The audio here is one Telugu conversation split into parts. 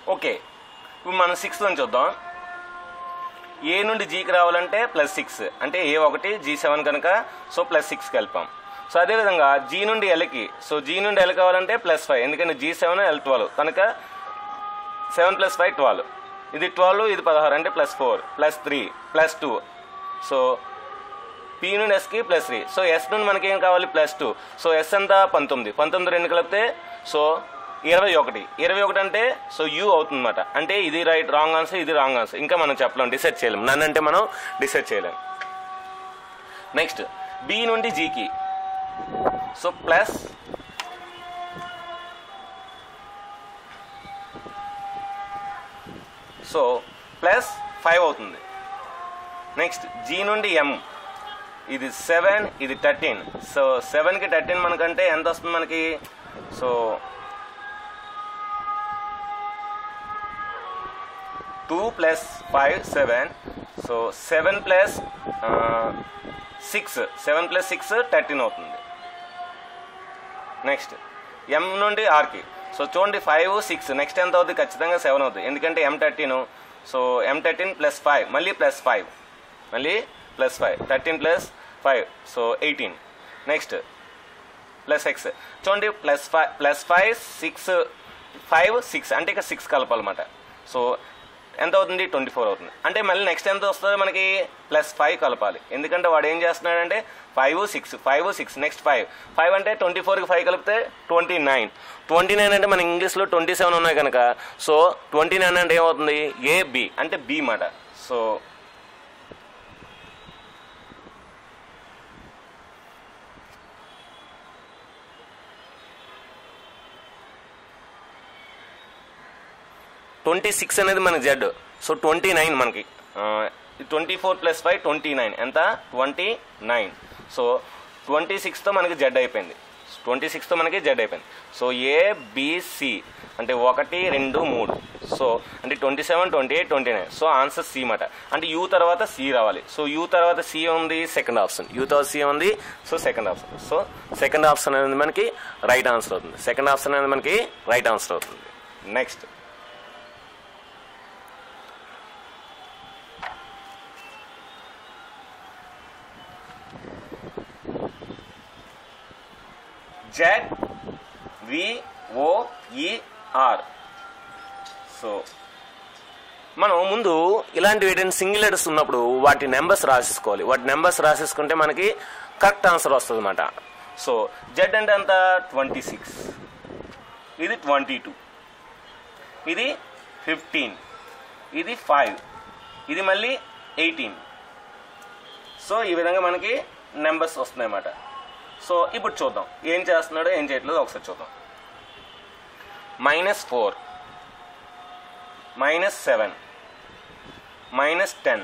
ఓకే ఇప్పుడు మనం సిక్స్త్ నుంచి చూద్దాం ఏ నుండి జీకి రావాలంటే ప్లస్ సిక్స్ అంటే ఏ ఒకటి జీ సెవెన్ కనుక సో ప్లస్ సిక్స్ కలిపాం సో అదేవిధంగా జీ నుండి ఎల్కి సో జీ నుండి ఎల్ కావాలంటే ప్లస్ ఫైవ్ ఎందుకంటే జీ సెవెన్ ఎల్ ట్వెల్వ్ కనుక సెవెన్ ప్లస్ ఫైవ్ ట్వెల్వ్ ఇది ట్వెల్వ్ ఇది పదహారు అంటే plus four plus three plus two so P నుండి ఎస్కి ప్లస్ త్రీ సో ఎస్ నుండి మనకి ఏం కావాలి ప్లస్ టూ సో ఎస్ ఎంత పంతొమ్మిది పంతొమ్మిది రెండు కలిపితే సో ఇరవై ఒకటి ఇరవై ఒకటి అంటే సో యూ అవుతుందన్నమాట అంటే ఇది రైట్ రాంగ్ ఆన్సర్ ఇది రాంగ్ ఆన్సర్ ఇంకా మనం చెప్పలేం డిసైడ్ చేయలేం నన్ను అంటే మనం డిసైడ్ చేయలేం నెక్స్ట్ బి నుండి జీకి so plus so plus five అవుతుంది నెక్స్ట్ జీ నుండి ఎం ఇది సెవెన్ ఇది థర్టీన్ సో సెవెన్కి థర్టీన్ మనకంటే ఎంత వస్తుంది మనకి so two plus five seven so seven plus six seven plus six thirteen అవుతుంది నెక్స్ట్ ఎం నుండి ఆర్కి సో చూడండి ఫైవ్ సిక్స్ నెక్స్ట్ ఎంత అవుతుంది ఖచ్చితంగా సెవెన్ అవుతుంది ఎందుకంటే M thirteen so M thirteen plus five మళ్ళీ ప్లస్ ఫైవ్ మళ్ళీ plus five thirteen plus five so eighteen next plus X చూడండి plus five plus five six five six అంటే ఇక సిక్స్ కలపాలన్నమాట సో ఎంత అవుతుంది ట్వంటీ ఫోర్ అవుతుంది అంటే మళ్ళీ నెక్స్ట్ ఎంత వస్తుంది మనకి ప్లస్ ఫైవ్ కలపాలి ఎందుకంటే వాడు ఏం చేస్తున్నాడంటే five six five six next five five అంటే ట్వంటీ ఫోర్కి ఫైవ్ కలిపితే ట్వంటీ నైన్ ట్వంటీ నైన్ అంటే మన ఇంగ్లీష్లో ట్వంటీ సెవెన్ ఉన్నాయి కనుక సో ట్వంటీ నైన్ అంటే ఏమవుతుంది ఏ బి అంటే బి మాట సో ట్వంటీ సిక్స్ అనేది మనకి జెడ్ సో ట్వంటీ నైన్ మనకి twenty four plus five twenty nine ఎంత ట్వంటీ నైన్ సో ట్వంటీ సిక్స్తో మనకి జెడ్ అయిపోయింది ట్వంటీ సిక్స్తో మనకి జెడ్ అయిపోయింది సో ఏబిసి అంటే ఒకటి రెండు మూడు సో అంటే twenty seven twenty eight twenty nine so answer C మాట అంటే యూ తర్వాత సి రావాలి సో యూ తర్వాత సి ఉంది సెకండ్ ఆప్షన్ యూ తర్వాత సి ఉంది so second option so second option అనేది మనకి రైట్ ఆన్సర్ అవుతుంది సెకండ్ ఆప్షన్ అనేది మనకి రైట్ ఆన్సర్ అవుతుంది నెక్స్ట్ జెడ్ విఓఈఆర్ సో మనం ముందు ఇలాంటి ఏదైనా సింగిల్ లెటర్స్ ఉన్నప్పుడు వాటి నెంబర్స్ రాసేసుకోవాలి వాటి నెంబర్స్ రాసేసుకుంటే మనకి కరెక్ట్ ఆన్సర్ వస్తుంది అనమాట సో జెడ్ అంటే ఎంత ట్వంటీ సిక్స్ ఇది ట్వంటీ టూ ఇది ఫిఫ్టీన్ ఇది ఫైవ్ ఇది మళ్ళీ ఎయిటీన్ సో ఈ విధంగా మనకి నెంబర్స్ వస్తున్నాయి అన్నమాట సో ఇప్పుడు చూద్దాం ఏం చేస్తున్నాడో ఏం చేయట్లేదో ఒకసారి చూద్దాం minus four minus seven minus ten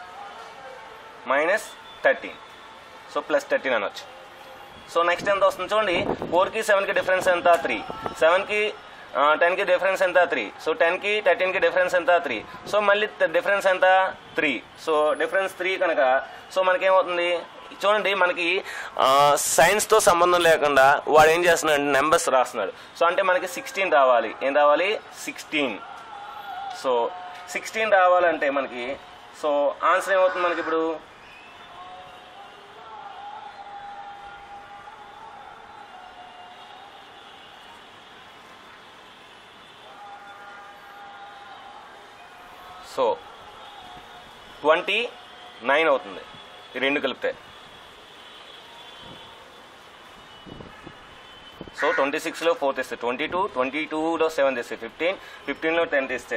minus thirteen so plus thirteen అనొచ్చు సో నెక్స్ట్ ఎంత వస్తుంది చూడండి ఫోర్కి సెవెన్కి డిఫరెన్స్ ఎంత త్రీ సెవెన్కి టెన్కి డిఫరెన్స్ ఎంత త్రీ సో టెన్కి థర్టీన్కి డిఫరెన్స్ ఎంత త్రీ సో మళ్ళీ డిఫరెన్స్ ఎంత త్రీ సో డిఫరెన్స్ త్రీ కనుక సో మనకేమవుతుంది చూడండి మనకి సైన్స్తో సంబంధం లేకుండా వాడు ఏం చేస్తున్నాడు నెంబర్స్ రాస్తున్నాడు సో అంటే మనకి సిక్స్టీన్ రావాలి ఏం రావాలి సిక్స్టీన్ సో సిక్స్టీన్ రావాలంటే మనకి సో ఆన్సర్ ఏమవుతుంది మనకి ఇప్పుడు సో ట్వంటీ నైన్ అవుతుంది ఈ రెండు కలిపితే సో ట్వంటీ సిక్స్లో ఫోర్ తెస్తే ట్వంటీ టూ ట్వంటీ టూలో సెవెన్ తెస్తే ఫిఫ్టీన్ ఫిఫ్టీన్లో టెన్ తెస్తే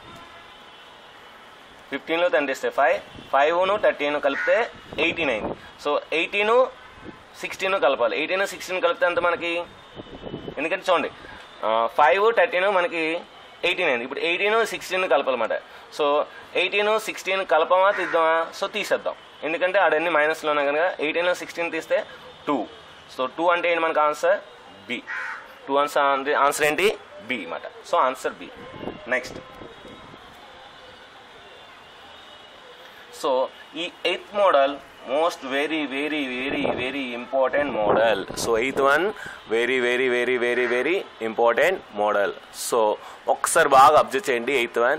ఫిఫ్టీన్లో టెన్ తెస్తే ఫైవ్ ఫైవ్ను థర్టీన్ కలిపితే ఎయిటీన్ అయింది సో ఎయిటీను సిక్స్టీన్ కలపాలి ఎయిటీన్ సిక్స్టీన్ కలిపితే ఎంత మనకి ఎందుకంటే చూడండి ఫైవ్ థర్టీన్ మనకి ఎయిటీన్ అయింది ఇప్పుడు ఎయిటీన్ సిక్స్టీన్ కలపాలన్నమాట సో ఎయిటీన్ సిక్స్టీన్ కలపమా తీద్దామా సో తీసేద్దాం ఎందుకంటే ఆడన్ని మైనస్లో ఉన్నాయి కనుక ఎయిటీన్ సిక్స్టీన్ తీస్తే టూ సో టూ అంటే ఏంటి మనకు answer B two answer answer ఏంటి బి అన్నమాట so answer B next so ఈ eighth model most very very very very important model so eighth one very very very very very important model so ఒక్కసారి బాగా అబ్జర్వ్ చేయండి ఎయిత్ వన్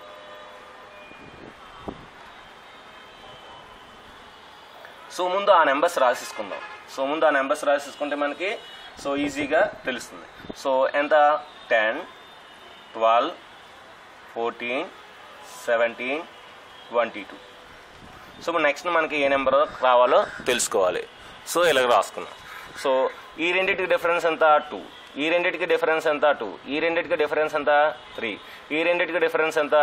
సో ముందు ఆ నెంబర్స్ రాసేసుకుందాం సో ముందు ఆ నెంబర్స్ రాసేసుకుంటే మనకి సో ఈజీగా తెలుస్తుంది సో ఎంత ten twelve fourteen seventeen twenty two so next మనకి ఏ నెంబర్ రావాలో తెలుసుకోవాలి సో ఇలాగ రాసుకున్నాం సో ఈ రెండింటికి డిఫరెన్స్ ఎంత టూ ఈ రెండింటికి డిఫరెన్స్ ఎంత టూ ఈ రెండింటికి డిఫరెన్స్ ఎంత త్రీ ఈ రెండింటికి డిఫరెన్స్ ఎంత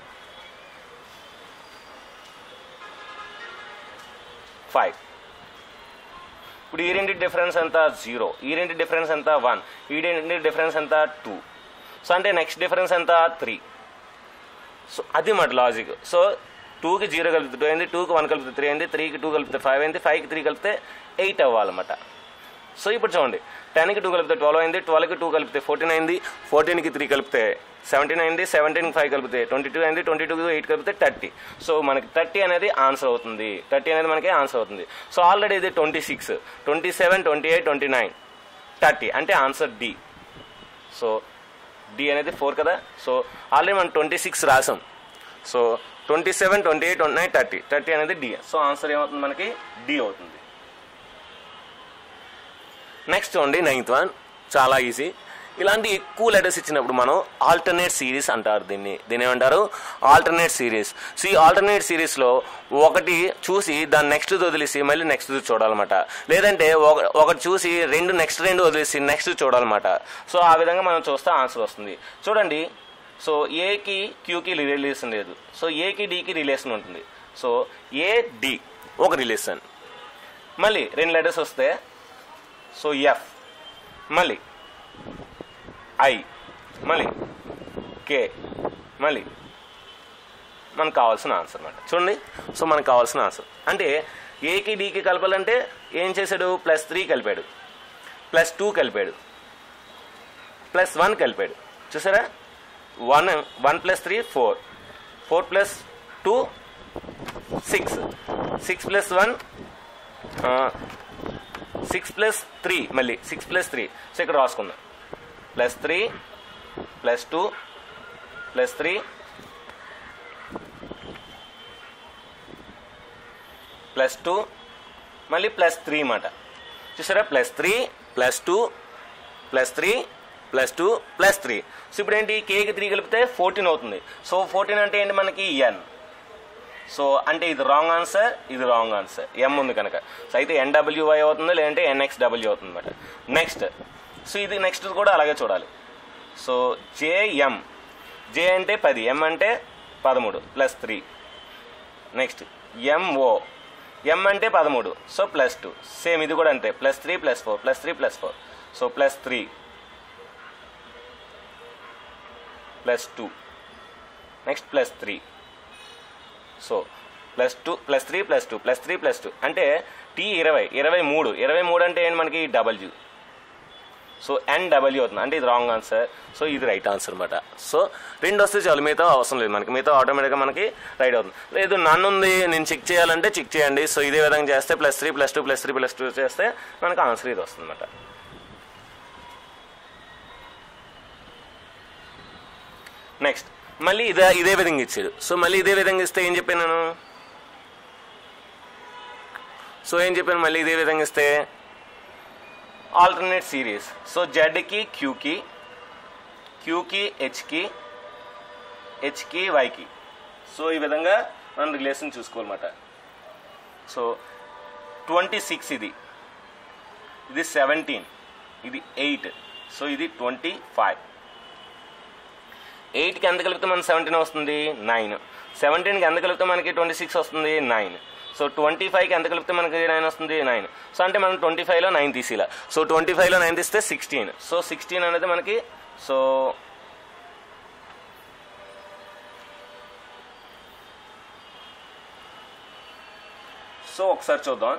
ఫైవ్ ఇప్పుడు ఈ రెండింటి డిఫరెన్స్ ఎంత జీరో ఈ రెండింటి డిఫరెన్స్ ఎంత వన్ ఈ రెండింటి డిఫరెన్స్ ఎంత టూ సో అంటే నెక్స్ట్ డిఫరెన్స్ ఎంత త్రీ సో అది మాట లాజిక్ సో టూకి జీరో కలిపితే టూ అయింది టూకి వన్ కలిపితే త్రీ అయింది త్రీకి టూ కలిపితే ఫైవ్ అయింది ఫైవ్కి త్రీ కలిపితే ఎయిట్ అవ్వాలన్నమాట సో ఇప్పుడు చూడండి టెన్కి టూ కలిపితే ట్వెల్వ్ అయింది ట్వెల్వ్కి టూ కలిపితే ఫోర్టీన్ అయింది ఫోర్టీన్కి త్రీ కలిపితే సెవెంటీన్ అయింది సెవెంటీన్కి ఫైవ్ కలిపితే ట్వంటీ టూ అయింది ట్వంటీ టూకి ఎయిట్ కలిపితే థర్టీ సో మనకి థర్టీ అనేది ఆన్సర్ అవుతుంది థర్టీ అనేది మనకి ఆన్సర్ అవుతుంది సో ఆల్రెడీ ఇది twenty six twenty seven twenty eight twenty nine thirty అంటే ఆన్సర్ డి సో డి అనేది ఫోర్ కదా సో ఆల్రెడీ మనం ట్వంటీ సిక్స్ రాసాం so twenty seven twenty eight twenty nine thirty thirty అనేది డి సో ఆన్సర్ ఏమవుతుంది మనకి డి అవుతుంది నెక్స్ట్ చూడండి నైన్త్ వన్ చాలా ఈజీ ఇలాంటి ఎక్కువ లెటర్స్ ఇచ్చినప్పుడు మనం ఆల్టర్నేట్ సిరీస్ అంటారు దీన్ని దీని ఏమంటారు ఆల్టర్నేట్ సిరీస్ సో ఈ ఆల్టర్నేట్ సిరీస్లో ఒకటి చూసి దాన్ని నెక్స్ట్ వదిలేసి మళ్ళీ నెక్స్ట్ చూడాలన్నమాట లేదంటే ఒక ఒకటి చూసి రెండు నెక్స్ట్ రెండు వదిలేసి నెక్స్ట్ చూడాలన్నమాట సో ఆ విధంగా మనం చూస్తే ఆన్సర్ వస్తుంది చూడండి సో ఏకి క్యూకి రిలేషన్ లేదు సో ఏకి డికి రిలేషన్ ఉంటుంది సో ఏ డి ఒక రిలేషన్ మళ్ళీ రెండు లెటర్స్ వస్తే సో ఎఫ్ మళ్ళీ ఐ మళ్ళీ కే మళ్ళీ మనకు కావాల్సిన ఆన్సర్ అనమాట చూడండి సో మనకు కావాల్సిన ఆన్సర్ అంటే ఏకి డీకి కలపాలంటే ఏం చేశాడు ప్లస్ త్రీ కలిపాడు ప్లస్ టూ కలిపాడు ప్లస్ వన్ కలిపాడు చూసారా one one plus three four four plus two six six plus one six plus three మళ్ళీ సిక్స్ ప్లస్ త్రీ సో ఇక్కడ రాసుకుందాం plus three plus two plus three plus two మళ్ళీ ప్లస్ త్రీ అన్నమాట చూసారా plus three plus two plus three plus two plus three so ఇప్పుడు ఏంటి కేకి త్రీ కలిపితే ఫోర్టీన్ అవుతుంది సో ఫోర్టీన్ అంటే ఏంటి మనకి ఎన్ సో అంటే ఇది రాంగ్ ఆన్సర్ ఇది రాంగ్ ఆన్సర్ ఎం ఉంది కనుక సో అయితే ఎన్డబ్ల్యూవై అవుతుంది లేదంటే ఎన్ఎక్స్డబ్ల్యూ అవుతుంది అనమాట నెక్స్ట్ సో ఇది నెక్స్ట్ కూడా అలాగే చూడాలి సో జేఎం జే అంటే పది ఎం అంటే పదమూడు plus three next MO M అంటే పదమూడు సో ప్లస్ టూ సేమ్ ఇది కూడా అంతే plus three plus four plus three plus four so plus three plus two next plus three so plus two plus three plus two plus three plus two అంటే టీ ఇరవై ఇరవై మూడు ఇరవై మూడు అంటే ఏంటి మనకి డబల్యూ సో ఎన్ డబల్యూ అవుతుంది అంటే ఇది రాంగ్ ఆన్సర్ సో ఇది రైట్ ఆన్సర్ అనమాట సో రెండు వస్తే చాలు మిగతా అవసరం లేదు మనకి మిగతా ఆటోమేటిక్గా మనకి రైట్ అవుతుంది లేదు నన్ను ఉంది నేను చెక్ చేయాలంటే చెక్ చేయండి సో ఇదే విధంగా చేస్తే plus three plus two plus three plus two చేస్తే మనకు ఆన్సర్ ఇది వస్తుంది అనమాట నెక్స్ట్ మళ్ళీ ఇదే ఇదే విధంగా ఇచ్చాడు సో మళ్ళీ ఇదే విధంగా ఇస్తే ఏం చెప్పాను నేను సో ఏం చెప్పాను మళ్ళీ ఇదే విధంగా ఇస్తే ఆల్టర్నేట్ సిరీస్ సో జెడ్కి క్యూకి క్యూకి హెచ్కి హెచ్కి వైకి సో ఈ విధంగా మనం రిలేషన్ చూసుకోవాలన్నమాట సో ట్వంటీ సిక్స్ ఇది ఇది సెవెంటీన్ ఇది ఎయిట్ సో ఇది ట్వంటీ ఫైవ్ ఎయిట్కి ఎంత కలిపితే మనకి సెవెంటీన్ వస్తుంది నైన్ సెవెంటీన్కి ఎంత కలిపితే మనకి ట్వంటీ సిక్స్ వస్తుంది నైన్ సో ట్వంటీ ఫైవ్కి ఎంత కలిపితే మనకి నైన్ వస్తుంది నైన్ సో అంటే మనం ట్వంటీ ఫైవ్లో నైన్ తీసేలా సో ట్వంటీ ఫైవ్లో నైన్ తీస్తే సిక్స్టీన్ సో సిక్స్టీన్ అనేది మనకి సో సో ఒకసారి చూద్దాం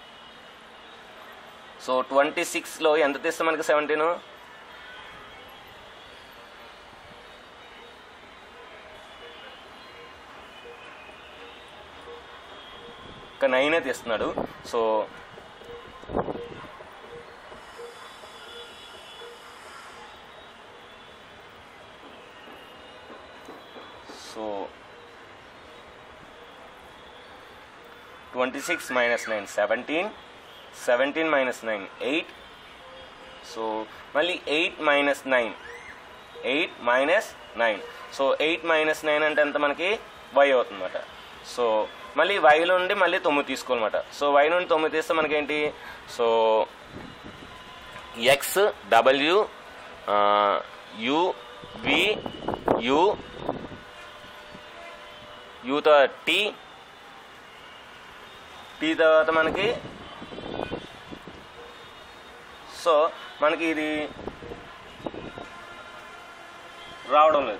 సో ట్వంటీ సిక్స్లో ఎంత తీస్తే మనకి సెవెంటీన్ ఒక నైన్ అయితే ఇస్తున్నాడు so so twenty six minus nine seventeen seventeen minus nine eight so మళ్ళీ eight minus nine eight minus nine so eight minus nine అంటే ఎంత మనకి వై అవుతుందన్నమాట సో మళ్ళీ వై నుండి మళ్ళీ తొమ్మిది తీసుకోవాలన్నమాట సో వై నుండి తొమ్మిది తీస్తే మనకేంటి so X W U V U U తర్వాత టీ టీ తర్వాత మనకి సో మనకి ఇది రావడం లేదు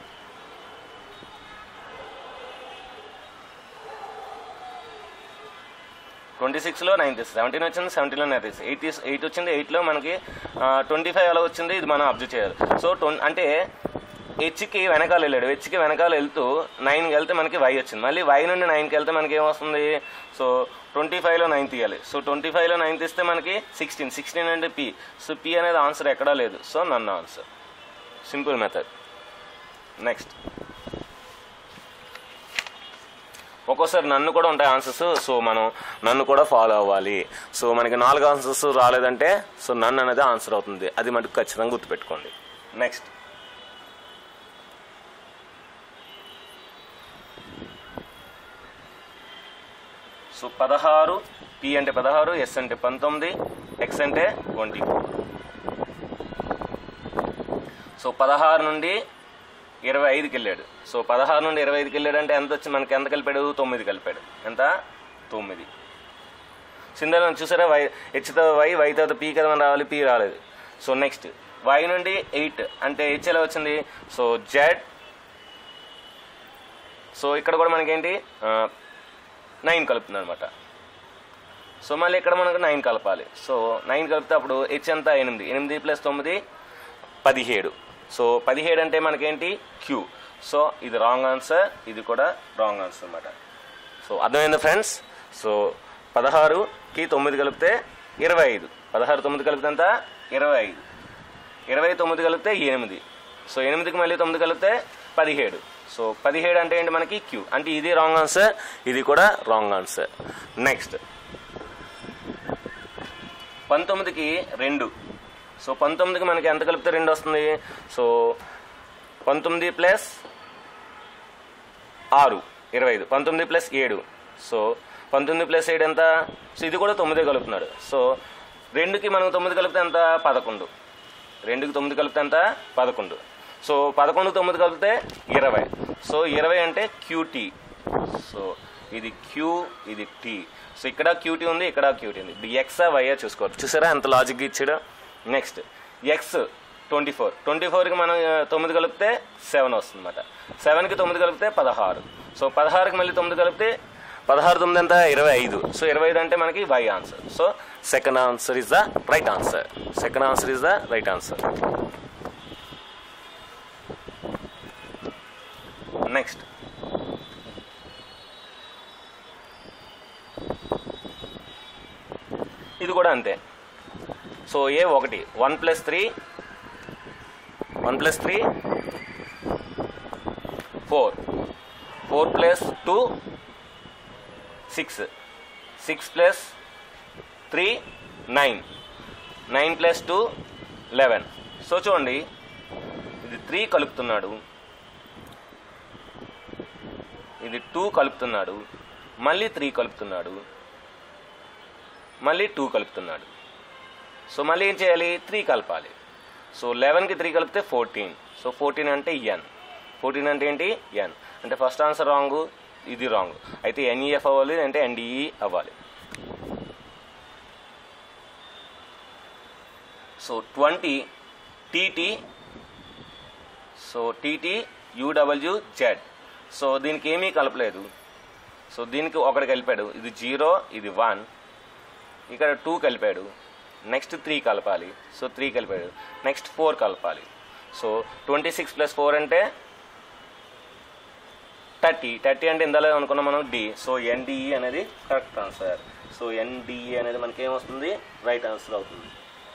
ట్వంటీ సిక్స్లో నైన్ తీసి సెవెంటీన్ వచ్చింది సెవెంటీన్లో నైన్ తీసి ఎయిట్ తీసి ఎయిట్ వచ్చింది ఎయిట్లో మనకి ట్వంటీ ఫైవ్ ఎలా వచ్చింది ఇది మనం అబ్జర్వ్ చేయాలి సో ట్వం అంటే హెచ్కి వెనకాల వెళ్ళాడు హెచ్కి వెనకాల వెళ్తూ నైన్కి వెళ్తే మనకి వై వచ్చింది మళ్ళీ వై నుండి నైన్కి వెళ్తే మనకి ఏమొస్తుంది సో ట్వంటీ ఫైవ్లో నైన్ తీయాలి సో ట్వంటీ ఫైవ్లో నైన్ తీస్తే మనకి సిక్స్టీన్ సిక్స్టీన్ అంటే పి సో పి అనేది ఆన్సర్ ఎక్కడా లేదు సో నన్ను ఆన్సర్ సింపుల్ మెథడ్ నెక్స్ట్ ఒక్కోసారి నన్ను కూడా ఉంటాయి ఆన్సర్స్ సో మనం నన్ను కూడా ఫాలో అవ్వాలి సో మనకి నాలుగు ఆన్సర్స్ రాలేదంటే సో నన్ను అనేది ఆన్సర్ అవుతుంది అది మటుకు ఖచ్చితంగా గుర్తుపెట్టుకోండి నెక్స్ట్ సో పదహారు పి అంటే పదహారు ఎస్ అంటే పంతొమ్మిది ఎక్స్ అంటే ట్వంటీ సో పదహారు నుండి ఇరవై ఐదుకి వెళ్ళాడు సో పదహారు నుండి ఇరవై ఐదుకి వెళ్ళాడు అంటే ఎంత వచ్చి మనకి ఎంత కలిపాడు తొమ్మిది కలిపాడు ఎంత తొమ్మిది సింధలో చూసారా వై హెచ్ తర్వాత వై వై తర్వాత పీ కదా మనం రావాలి పీ రాలేదు సో నెక్స్ట్ వై నుండి ఎయిట్ అంటే హెచ్ ఎలా వచ్చింది సో జెడ్ సో ఇక్కడ కూడా మనకేంటి నైన్ కలుపుతుంది అనమాట సో మళ్ళీ ఇక్కడ మనకు నైన్ కలపాలి సో నైన్ కలిపితే అప్పుడు హెచ్ ఎంత ఎనిమిది ఎనిమిది ప్లస్ తొమ్మిది పదిహేడు సో పదిహేడు అంటే మనకేంటి క్యూ సో ఇది రాంగ్ ఆన్సర్ ఇది కూడా రాంగ్ ఆన్సర్ అనమాట సో అర్థమైంది ఫ్రెండ్స్ సో పదహారుకి తొమ్మిది కలిపితే ఇరవై ఐదు పదహారు తొమ్మిది కలిపితే ఎంత ఇరవై ఐదు ఇరవై తొమ్మిది కలిపితే ఎనిమిది సో ఎనిమిదికి మళ్ళీ తొమ్మిది కలిపితే పదిహేడు సో పదిహేడు అంటే ఏంటి మనకి క్యూ అంటే ఇది రాంగ్ ఆన్సర్ ఇది కూడా రాంగ్ ఆన్సర్ నెక్స్ట్ పంతొమ్మిదికి రెండు సో పంతొమ్మిదికి మనకి ఎంత కలిపితే రెండు వస్తుంది సో పంతొమ్మిది ప్లస్ ఆరు ఇరవై ఐదు పంతొమ్మిది ప్లస్ ఏడు సో పంతొమ్మిది ప్లస్ ఏడు ఎంత సో ఇది కూడా తొమ్మిదే కలుపుతున్నాడు సో రెండుకి మనం తొమ్మిది కలిపితే ఎంత పదకొండు రెండుకి తొమ్మిది కలిపితే ఎంత పదకొండు సో పదకొండు తొమ్మిది కలిపితే ఇరవై సో ఇరవై అంటే క్యూటీ సో ఇది క్యూ ఇది టీ సో ఇక్కడ క్యూటీ ఉంది ఇక్కడ క్యూటీ ఉంది ఇది ఎక్స్ వైఆ చూసుకోవచ్చు చూసారా ఎంత లాజిక్ ఇచ్చాడు next X twenty four twenty ఫోర్కి మనం ఆ, తొమ్మిది కలిపితే సెవెన్ వస్తుంది అనమాట సెవెన్కి తొమ్మిది కలిపితే పదహారు సో పదహారుకి మళ్ళీ తొమ్మిది కలిపితే పదహారు తొమ్మిది ఎంత ఇరవై ఐదు సో ఇరవై ఐదు అంటే మనకి Y answer so second answer is the right answer second answer is the right answer next ఇది కూడా అంతే సో ఏ ఒకటి one plus three one plus three four four plus two six six plus three nine nine plus two eleven so చూడండి ఇది త్రీ కలుపుతున్నాడు ఇది టూ కలుపుతున్నాడు మళ్ళీ త్రీ కలుపుతున్నాడు మళ్ళీ టూ కలుపుతున్నాడు సో మళ్ళీ ఏం చేయాలి త్రీ కలపాలి సో లెవెన్కి త్రీ కలిపితే ఫోర్టీన్ సో ఫోర్టీన్ అంటే ఎన్ ఫోర్టీన్ అంటే ఏంటి ఎన్ అంటే ఫస్ట్ ఆన్సర్ రాంగ్ ఇది రాంగ్ అయితే ఎన్ఈఎఫ్ అవ్వాలి అంటే ఎన్డిఈ అవ్వాలి so twenty TT so TT UW Z so దీనికి ఏమీ కలపలేదు సో దీనికి ఒకటి కలిపాడు ఇది జీరో ఇది వన్ ఇక్కడ టూ కలిపాడు నెక్స్ట్ త్రీ కలపాలి సో త్రీ కలిపాడు నెక్స్ట్ ఫోర్ కలపాలి so twenty six plus four అంటే థర్టీ థర్టీ అంటే ఇందాలో అనుకున్నాం మనం డి సో ఎన్డిఈ అనేది కరెక్ట్ ఆన్సర్ సో ఎన్డిఈ అనేది మనకి ఏమొస్తుంది రైట్ ఆన్సర్ అవుతుంది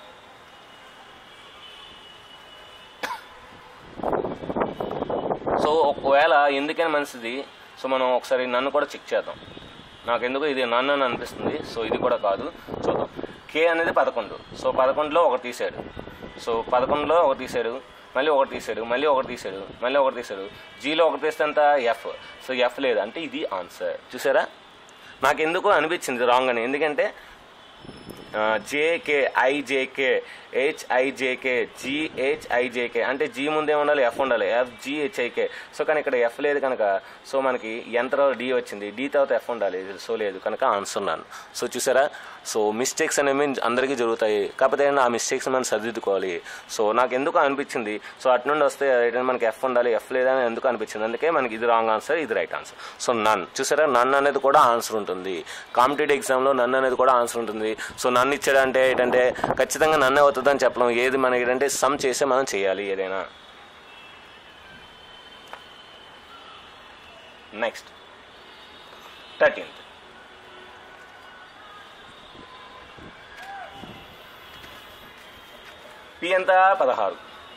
సో ఒకవేళ ఎందుకని మంచిది సో మనం ఒకసారి నన్ను కూడా చెక్ చేద్దాం నాకు ఎందుకు ఇది నన్ను అని అనిపిస్తుంది సో ఇది కూడా కాదు చూద్దాం కే అనేది పదకొండు సో పదకొండులో ఒకటి తీసాడు సో పదకొండులో ఒకటి తీసాడు మళ్ళీ ఒకటి తీసాడు మళ్ళీ ఒకటి తీసాడు మళ్ళీ ఒకటి తీసాడు జీలో ఒకటి తీస్తే అంత ఎఫ్ సో ఎఫ్ లేదు అంటే ఇది ఆన్సర్ చూసారా నాకు ఎందుకు అనిపించింది రాంగ్ అని ఎందుకంటే జేకే ఐజేకే హెచ్ఐజేకే జిహెచ్ఐజేకే అంటే జీ ముందే ఉండాలి ఎఫ్ ఉండాలి ఎఫ్ జిహెచ్ఐకే సో కానీ ఇక్కడ ఎఫ్ లేదు కనుక సో మనకి ఎంత తర్వాత డి వచ్చింది డి తర్వాత ఎఫ్ ఉండాలి సో లేదు కనుక ఆన్సర్ ఉన్నాను సో చూసారా సో మిస్టేక్స్ అనేవి అందరికీ జరుగుతాయి కాకపోతే ఏంటంటే ఆ మిస్టేక్స్ మనం సర్దిద్దుకోవాలి సో నాకు ఎందుకు అనిపించింది సో అటు నుండి వస్తే రిటర్న్ మనకి ఎఫ్ ఉండాలి ఎఫ్ లేదని ఎందుకు అనిపించింది అందుకే మనకి ఇది రాంగ్ ఆన్సర్ ఇది రైట్ ఆన్సర్ సో నన్ చూసారా నన్ అనేది కూడా ఆన్సర్ ఉంటుంది కాంపిటేటివ్ ఎగ్జామ్లో నన్ అనేది కూడా ఆన్సర్ ఉంటుంది సో నన్ను ఇచ్చాడంటే ఏంటంటే ఖచ్చితంగా నన్నే అవుతుందని చెప్పలేం ఏది మనకి ఏంటంటే సమ్ చేసే మనం చేయాలి ఏదైనా నెక్స్ట్ థర్టీన్త్ పి ఎంత పదహారు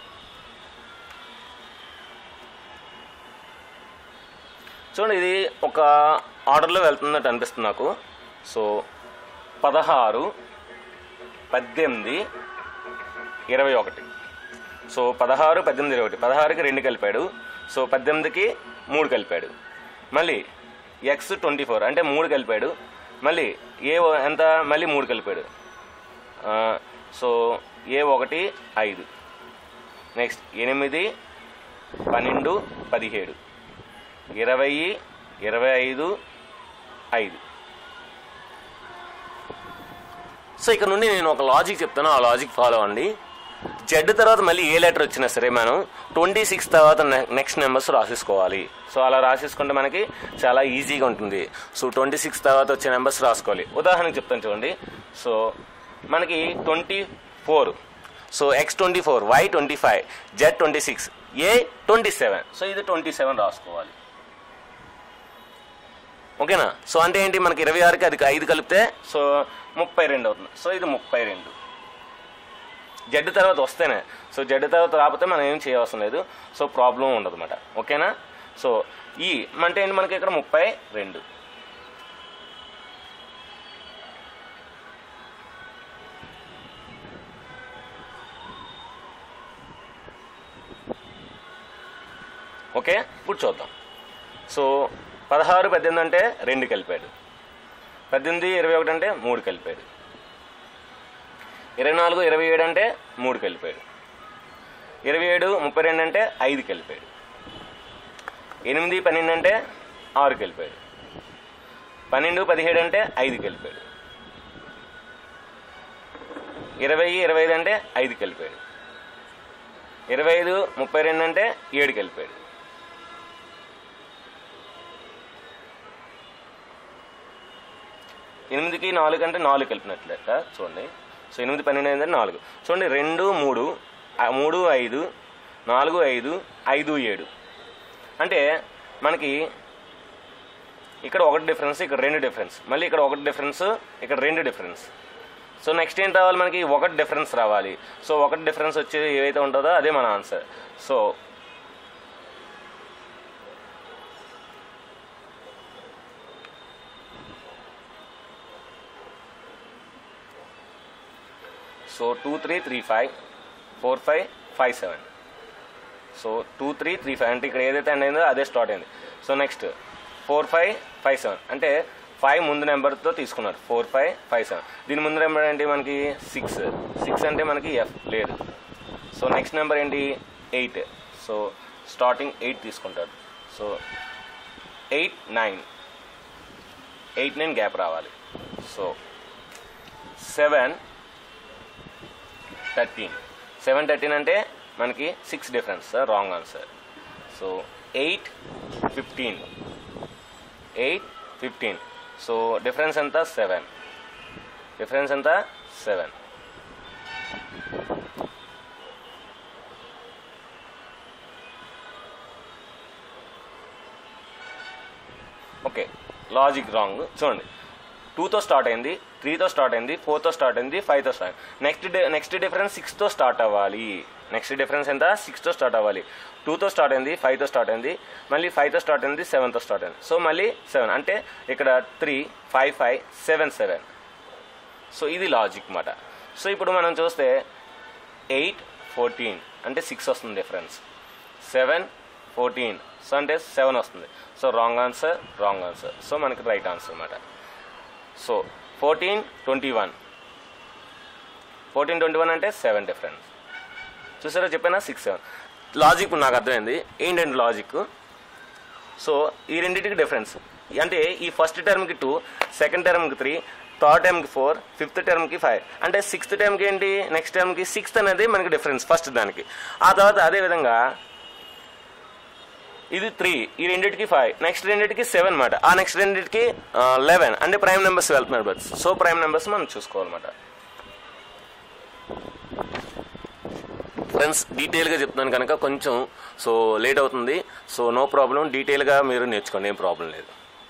చూడండి ఇది ఒక ఆర్డర్లో వెళ్తున్నట్టు అనిపిస్తుంది నాకు సో పదహారు పద్దెనిమిది ఇరవై ఒకటి సో పదహారు పద్దెనిమిది ఇరవై ఒకటి పదహారుకి రెండు కలిపాడు సో పద్దెనిమిదికి మూడు కలిపాడు మళ్ళీ ఎక్స్ ట్వంటీ ఫోర్ అంటే మూడు కలిపాడు మళ్ళీ ఏ ఓ- ఎంత మళ్ళీ మూడు కలిపాడు ఆ, సో ఏ ఒకటి ఐదు నెక్స్ట్ ఎనిమిది పన్నెండు పదిహేడు ఇరవై ఇరవై ఐదు ఐదు సో ఇక్కడ నుండి నేను ఒక లాజిక్ చెప్తాను ఆ లాజిక్ ఫాలో అండి జెడ్ తర్వాత మళ్ళీ ఏ లెటర్ వచ్చినా సరే మనం ట్వంటీ సిక్స్ తర్వాత నెక్స్ట్ నెంబర్స్ రాసేసుకోవాలి సో అలా రాసేసుకుంటే మనకి చాలా ఈజీగా ఉంటుంది సో ట్వంటీ సిక్స్ తర్వాత వచ్చే నెంబర్స్ రాసుకోవాలి ఉదాహరణకు చెప్తాను చూడండి సో మనకి twenty four so X twenty four Y twenty five Z twenty six A twenty seven so ఇది ట్వంటీ సెవెన్ రాసుకోవాలి ఓకేనా సో అంటే ఏంటి మనకి ఇరవై ఆరుకి అది ఐదు కలిపితే సో ముప్పై రెండు అవుతుంది సో ఇది ముప్పై రెండు జడ్డు తర్వాత వస్తేనే సో జడ్డు తర్వాత రాకపోతే మనం ఏం చేయవలసిన లేదు సో ప్రాబ్లం ఉండదు అనమాట ఓకేనా సో ఈ అంటే ఏంటి మనకి ఇక్కడ ముప్పై రెండు ఓకే ఇప్పుడు చూద్దాం సో పదహారు పద్దెనిమిది అంటే రెండు కలిపాడు పద్దెనిమిది ఇరవై ఒకటి అంటే మూడు కలిపాడు ఇరవై నాలుగు ఇరవై ఏడు అంటే మూడు కలిపాడు ఇరవై ఏడు ముప్పై రెండు అంటే ఐదు కలిపాడు ఎనిమిది పన్నెండు అంటే ఆరు కలిపాడు పన్నెండు పదిహేడు అంటే ఐదు కలిపాడు ఇరవై ఇరవై ఐదు అంటే ఐదు కలిపాడు ఇరవై ఐదు ముప్పై రెండు అంటే ఏడు కలిపాడు ఎనిమిదికి నాలుగు అంటే నాలుగు కలిపినట్లు లెక్క చూడండి సో ఎనిమిది పన్నెండు అయిందంటే నాలుగు చూడండి రెండు మూడు ఆ, మూడు ఐదు నాలుగు ఐదు ఐదు ఏడు అంటే మనకి ఇక్కడ ఒకటి డిఫరెన్స్ ఇక్కడ రెండు డిఫరెన్స్ మళ్ళీ ఇక్కడ ఒకటి డిఫరెన్స్ ఇక్కడ రెండు డిఫరెన్స్ సో నెక్స్ట్ ఏం రావాలి మనకి ఒకటి డిఫరెన్స్ రావాలి సో ఒకటి డిఫరెన్స్ వచ్చేది ఏవైతే ఉంటుందో అదే మన answer so so two three three five four five five seven so two three three five అంటే ఇక్కడ ఏదైతే ఎండ్ అయిందో అదే స్టార్ట్ అయింది so next four five five seven అంటే ఫైవ్ ముందు నెంబర్తో తీసుకున్నారు ఫోర్ ఫైవ్ ఫైవ్ సెవెన్ దీని ముందు నెంబర్ ఏంటి మనకి సిక్స్ సిక్స్ అంటే మనకి ఎఫ్ లేదు సో నెక్స్ట్ నెంబర్ ఏంటి ఎయిట్ సో స్టార్టింగ్ ఎయిట్ తీసుకుంటాడు so eight nine eight nine gap రావాలి so seven thirteen seven thirteen అంటే మనకి six difference wrong answer so eight fifteen eight fifteen so difference ఎంత సెవెన్ డిఫరెన్స్ ఎంత సెవెన్ లాజిక్ రాంగ్ చూడండి టూతో స్టార్ట్ అయింది త్రీతో స్టార్ట్ అయింది ఫోర్తో స్టార్ట్ అయింది ఫైవ్తో స్టార్ట్ నెక్స్ట్ నెక్స్ట్ డిఫరెన్స్ సిక్స్తో స్టార్ట్ అవ్వాలి నెక్స్ట్ డిఫరెన్స్ ఎంత సిక్స్తో స్టార్ట్ అవ్వాలి టూతో స్టార్ట్ అయింది ఫైవ్తో స్టార్ట్ అయింది మళ్ళీ ఫైవ్తో స్టార్ట్ అయింది సెవెన్తో స్టార్ట్ అయింది సో మళ్ళీ సెవెన్ అంటే ఇక్కడ three five five seven seven so ఇది లాజిక్ మాట సో ఇప్పుడు మనం చూస్తే ఎయిట్ ఫోర్టీన్ అంటే సిక్స్ వస్తుంది డిఫరెన్స్ సెవెన్ ఫోర్టీన్ సో అంటే సెవెన్ వస్తుంది so wrong answer wrong answer so మనకి రైట్ ఆన్సర్ అన్నమాట so fourteen twenty one fourteen twenty one అంటే సెవెన్ డిఫరెన్స్ చూసారా చెప్పానా సిక్స్ సెవెన్ లాజిక్ నాకు అర్థమైంది ఏంటంటే లాజిక్ సో ఈ రెండింటికి డిఫరెన్స్ అంటే ఈ ఫస్ట్ టర్మ్కి టూ సెకండ్ టర్మ్కి త్రీ థర్డ్ టర్మ్కి ఫోర్ ఫిఫ్త్ టర్మ్కి ఫైవ్ అంటే సిక్స్త్ టర్మ్కి ఏంటి నెక్స్ట్ టర్మ్కి సిక్స్త్ అనేది మనకి డిఫరెన్స్ ఫస్ట్ దానికి ఆ తర్వాత అదే విధంగా ఇది త్రీ ఈ రెండింటికి ఫైవ్ నెక్స్ట్ రెండింటికి సెవెన్ అనమాట ఆ నెక్స్ట్ రెండింటికి లెవెన్ అంటే ప్రైమ్ నెంబర్స్ వెళ్తున్నారు బట్ సో ప్రైమ్ నెంబర్స్ మనం చూసుకోవాలన్నమాట ఫ్రెండ్స్ డీటెయిల్గా చెప్తున్నాను కనుక కొంచెం సో లేట్ అవుతుంది సో నో ప్రాబ్లం డీటెయిల్గా మీరు నేర్చుకోండి ఏం ప్రాబ్లం లేదు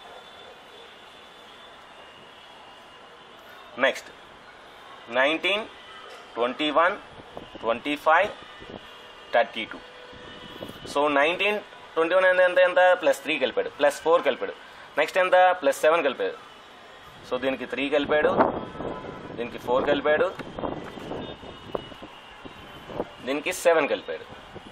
next nineteen twenty one twenty five thirty two so nineteen twenty one ఎంత ఎంత ఎంత ప్లస్ త్రీ కలిపాడు ప్లస్ ఫోర్ కలిపాడు నెక్స్ట్ ఎంత ప్లస్ సెవెన్ కలిపాడు సో దీనికి త్రీ కలిపాడు దీనికి ఫోర్ కలిపాడు దీనికి సెవెన్ కలిపాడు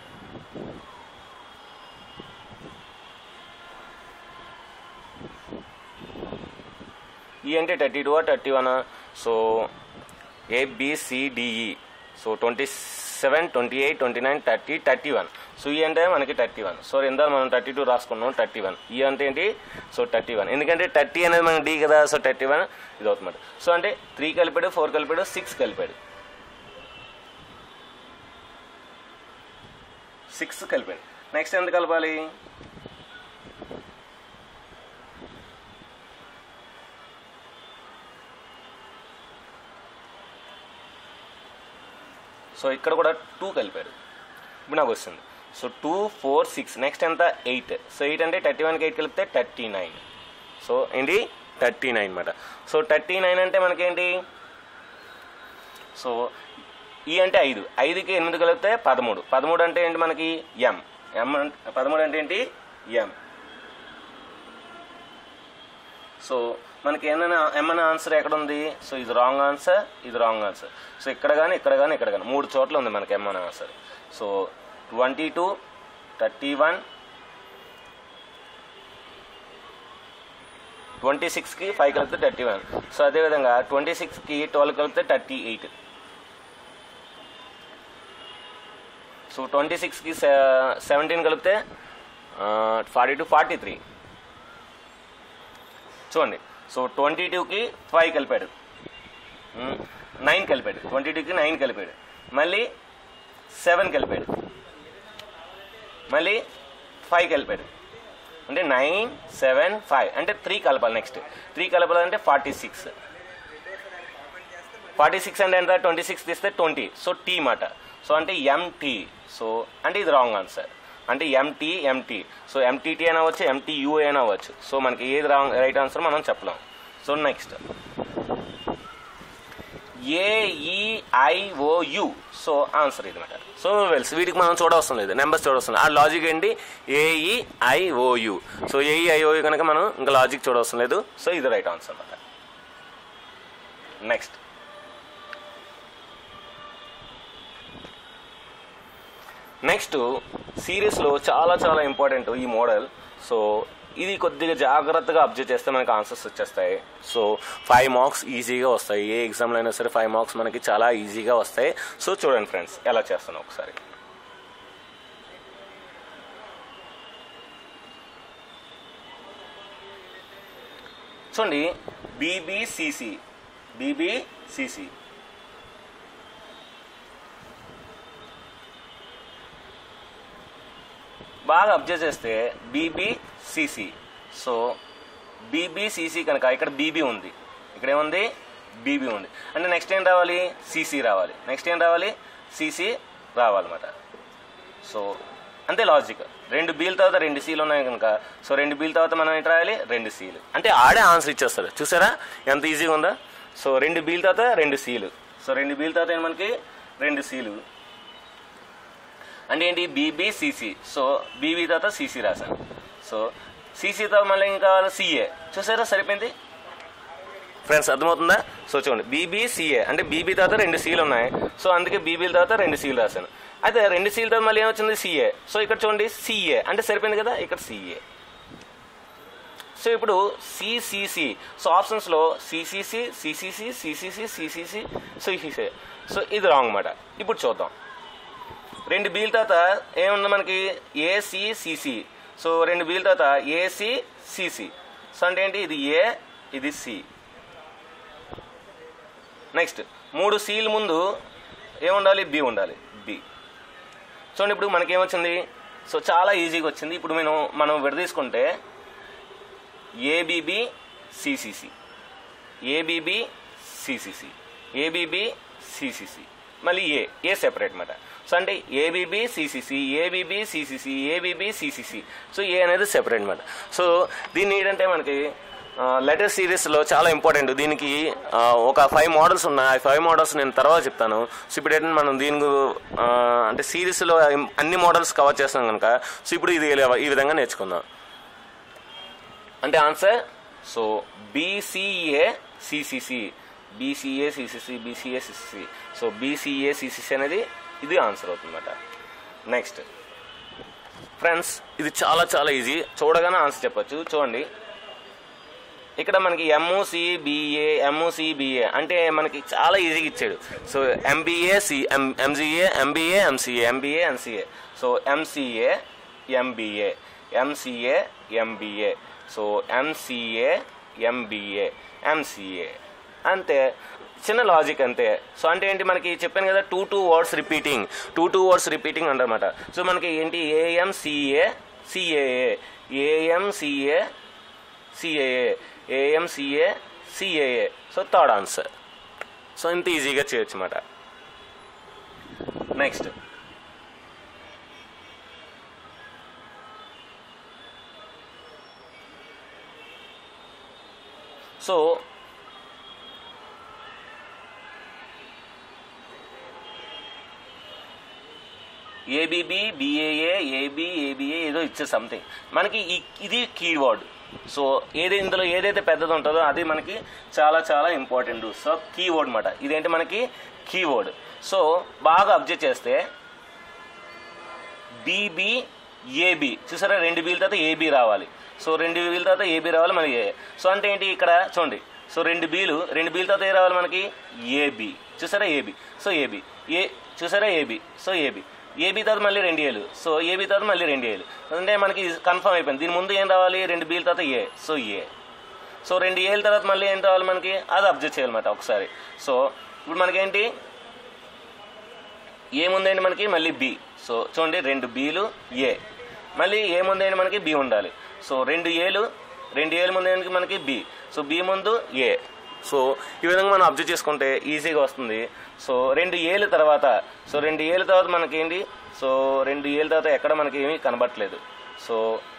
ఈ అంటే thirty two thirty one so ABCDE so twenty seven twenty eight twenty nine thirty thirty one so ఈ అంటే మనకి థర్టీ వన్ సో ఇందా మనం థర్టీ టూ రాసుకున్నాం థర్టీ వన్ ఈ అంటే ఏంటి సో థర్టీ వన్ ఎందుకంటే థర్టీ అనేది మనకి డి కదా సో థర్టీ వన్ ఇది అవుతుంది సో అంటే త్రీ కలిపాడు ఫోర్ కలిపాడు సిక్స్ కలిపాడు సిక్స్ కలిపాడు నెక్స్ట్ ఎంత కలపాలి సో ఇక్కడ కూడా టూ కలిపాడు ఇప్పుడు నాకు వస్తుంది so two four six next ఎంత ఎయిట్ సో ఎయిట్ అంటే థర్టీ వన్కి ఎయిట్ కలిపితే థర్టీ నైన్ సో ఏంటి థర్టీ నైన్ అనమాట సో థర్టీ నైన్ అంటే మనకేంటి సో ఈ అంటే ఐదు ఐదుకి ఎనిమిది కలిపితే పదమూడు పదమూడు అంటే ఏంటి మనకి ఎం ఎం అంటే పదమూడు అంటే ఏంటి ఎం సో మనకి ఏమైనా ఏమైనా ఆన్సర్ ఎక్కడ ఉంది సో ఇది రాంగ్ ఆన్సర్ ఇది రాంగ్ ఆన్సర్ సో ఇక్కడ కానీ ఇక్కడ కానీ ఇక్కడ కానీ మూడు చోట్ల ఉంది మనకి ఏమైనా answer so twenty two thirty one twenty సిక్స్కి ఫైవ్ కలిపితే థర్టీ వన్ సో అదేవిధంగా ట్వంటీ సిక్స్కి ట్వెల్వ్ కలిపితే థర్టీ ఎయిట్ సో ట్వంటీ సిక్స్కి సెవెంటీన్ కలిపితే ఫార్టీ టూ ఫార్టీ త్రీ చూడండి సో ట్వంటీ టూకి ఫైవ్ కలిపాడు నైన్ కలిపాడు ట్వంటీ టూకి నైన్ కలిపాడు మళ్ళీ సెవెన్ కలిపాడు మళ్ళీ ఫైవ్ కలిపాడు అంటే నైన్ సెవెన్ ఫైవ్ అంటే త్రీ కలపాలి నెక్స్ట్ త్రీ కలపాలంటే ఫార్టీ సిక్స్ ఫార్టీ సిక్స్ అంటే ఎంత ట్వంటీ సిక్స్ తీస్తే ట్వంటీ సో టీ మాట సో అంటే ఎంటీ సో అంటే ఇది రాంగ్ ఆన్సర్ అంటే ఎంటీ ఎంటీ సో ఎంటీటీ అయినా అవ్వచ్చు ఎంటీయూ అయినా అవ్వచ్చు సో మనకి ఏది రాంగ్ రైట్ ఆన్సర్ మనం చెప్పలేం so next AEIOU so answer ఇది అనమాట సో వెల్స్ వీటికి మనం చూడవసరం లేదు నెంబర్స్ చూడవసరం లేదు ఆ లాజిక్ ఏంటి ఏఈఐఓయు సో ఏఈఐఓయు కనుక మనం ఇంకా లాజిక్ చూడవసరం లేదు సో ఇది రైట్ ఆన్సర్ అనమాట నెక్స్ట్ నెక్స్ట్ సిరీస్లో చాలా చాలా ఇంపార్టెంట్ ఈ మోడల్ సో ఇది కొద్దిగా జాగ్రత్తగా అబ్జర్వ్ చేస్తే మనకి ఆన్సర్స్ వచ్చేస్తాయి సో ఫైవ్ మార్క్స్ ఈజీగా వస్తాయి ఏ ఎగ్జామ్లో అయినా సరే ఫైవ్ మార్క్స్ మనకి చాలా ఈజీగా వస్తాయి సో చూడండి ఫ్రెండ్స్ ఎలా చేస్తాను ఒకసారి చూడండి బీబీసీసీ బీబీసీసీ బాగా అబ్జర్వ్ చేస్తే బీబీసీసీ సో బీబీసీసీ కనుక ఇక్కడ బీబీ ఉంది ఇక్కడ ఏముంది బీబీ ఉంది అంటే నెక్స్ట్ ఏం రావాలి సీసీ రావాలి నెక్స్ట్ ఏం రావాలి సీసీ రావాలన్నమాట సో అంతే లాజిక్ రెండు బీల తర్వాత రెండు సీలు ఉన్నాయి కనుక సో రెండు బీల తర్వాత మనం ఏంటి రాయాలి రెండు సీలు అంటే ఆడే ఆన్సర్ ఇచ్చేస్తారు చూసారా ఎంత ఈజీగా ఉందా సో రెండు బీల తర్వాత రెండు సీలు సో రెండు బీల తర్వాత ఏంటి మనకి రెండు సీలు అంటే ఏంటి బీబీ సిసి సో బీబీ తర్వాత సిసి రాశాను సో సిసి తర్వాత మళ్ళీ ఇంకా సిఏ చూసారా సరిపోయింది ఫ్రెండ్స్ అర్థమవుతుందా సో చూడండి బీబీసీఏ అంటే బీబీ తర్వాత రెండు సీలు ఉన్నాయి సో అందుకే బీబీల తర్వాత రెండు సీలు రాశాను అయితే రెండు సీల తర్వాత మళ్ళీ ఏమొచ్చింది సిఏ సో ఇక్కడ చూడండి సిఏ అంటే సరిపోయింది కదా ఇక్కడ సిఏ సో ఇప్పుడు సిసిసి సో ఆప్షన్స్లో CCC CCC CCC CCC CCC so ఇది రాంగ్ మాట ఇప్పుడు చూద్దాం రెండు బీల తర్వాత ఏముంది మనకి ఏసీసీసీ సో రెండు బీల తర్వాత ఏసీసీసీ సో అంటే ఏంటి ఇది ఏ ఇది సి నెక్స్ట్ మూడు సీల్ ముందు ఏముండాలి బి ఉండాలి బి చూడండి ఇప్పుడు మనకేమొచ్చింది సో చాలా ఈజీగా వచ్చింది ఇప్పుడు నేను మనం విడదీసుకుంటే ABB CCC ABB CCC ABB CCC మళ్ళీ ఏ ఏ సెపరేట్ మాట సో అంటే ABB CCC ABB CCC ABB CCC so A అనేది సెపరేట్ మాట సో దీన్ని ఏంటంటే మనకి లెటర్ సిరీస్లో చాలా ఇంపార్టెంట్ దీనికి ఆ, ఒక ఫైవ్ మోడల్స్ ఉన్నాయి ఆ ఫైవ్ మోడల్స్ నేను తర్వాత చెప్తాను సో ఇప్పుడు ఏంటంటే మనం దీని గు- ఆ, అంటే సిరీస్లో అన్ని మోడల్స్ కవర్ చేస్తున్నాం కనుక సో ఇప్పుడు ఇది ఇలా- ఈ విధంగా నేర్చుకుందాం అంటే answer so BCA CCC BCA CCC BCA CCC so BCA CCC అనేది ఇది ఆన్సర్ అవుతుందన్నమాట నెక్స్ట్ ఫ్రెండ్స్ ఇది చాలా చాలా ఈజీ చూడగానే ఆన్సర్ చెప్పొచ్చు చూడండి ఇక్కడ మనకి ఎంఓసి బిఏ ఎంఓసి బిఏ అంటే మనకి చాలా ఈజీగా ఇచ్చాడు so MBA C M MCA MBA MCA MBA MCA so MCA MBA MCA MBA so MCA MBA MCA అంతే చిన్న లాజిక్ అంతే సో అంటే ఏంటి మనకి చెప్పాను కదా two two words repeating two two words repeating అంటారన్నమాట సో మనకి ఏంటి AMCA CAA AMCA CAA AMCA CAA so third answer so ఇంత ఈజీగా చేయొచ్చు అన్నమాట next so ABB BAA AB ABA ఏదో ఇచ్చే సంథింగ్ మనకి ఈ- ఇది కీవర్డ్ సో ఏది ఇందులో ఏదైతే పెద్దది ఉంటుందో అది మనకి చాలా చాలా ఇంపార్టెంట్ సో కీవర్డ్ అనమాట ఇదేంటి మనకి కీవర్డ్ సో బాగా అబ్జర్వ్ చేస్తే బీబీ ఏబి చూసారా రెండు బీల తర్వాత ఏబి రావాలి సో రెండు బీల తర్వాత ఏబి రావాలి మనకి ఏ సో అంటే ఏంటి ఇక్కడ చూడండి సో రెండు బీలు రెండు బీల తర్వాత ఏ రావాలి మనకి ఏబి చూసారా ఏబి సో ఏబి ఏ చూసారా ఏబి సో ఏబి ఏబి తర్వాత మళ్ళీ రెండు ఏలు సో ఏబి తర్వాత మళ్ళీ రెండు ఏలు అంటే మనకి కన్ఫర్మ్ అయిపోయింది దీని ముందు ఏం రావాలి రెండు బీల తర్వాత ఏ సో ఏ సో రెండు ఏళ్ళ తర్వాత మళ్ళీ ఏం రావాలి మనకి అది అబ్జర్వ్ చేయాలన్నమాట ఒకసారి సో ఇప్పుడు మనకేంటి ఏముందండి మనకి మళ్ళీ బి సో చూడండి రెండు బీలు ఏ మళ్ళీ ఏముందండి మనకి బి ఉండాలి సో రెండు ఏలు రెండు ఏలు ముందు మనకి బి సో బి ముందు ఏ సో ఈ విధంగా మనం అబ్జర్వ్ చేసుకుంటే ఈజీగా వస్తుంది సో రెండు ఏళ్ళ తర్వాత సో రెండు ఏళ్ళ తర్వాత మనకి ఏంటి సో రెండు ఏళ్ళ తర్వాత ఎక్కడ మనకి ఏమీ కనబట్టలేదు సో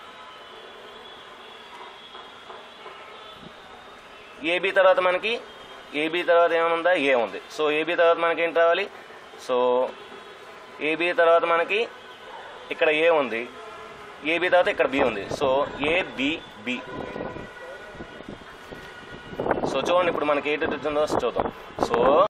ఏబీ తర్వాత మనకి ఏబీ తర్వాత ఏముందా ఏ ఉంది సో ఏబీ తర్వాత మనకి ఏంటి రావాలి సో ఏబీ తర్వాత మనకి ఇక్కడ ఏ ఉంది ఏబీ తర్వాత ఇక్కడ బి ఉంది so A B B so చూడండి ఇప్పుడు మనకి ఏంటి వచ్చిందో చూద్దాం సో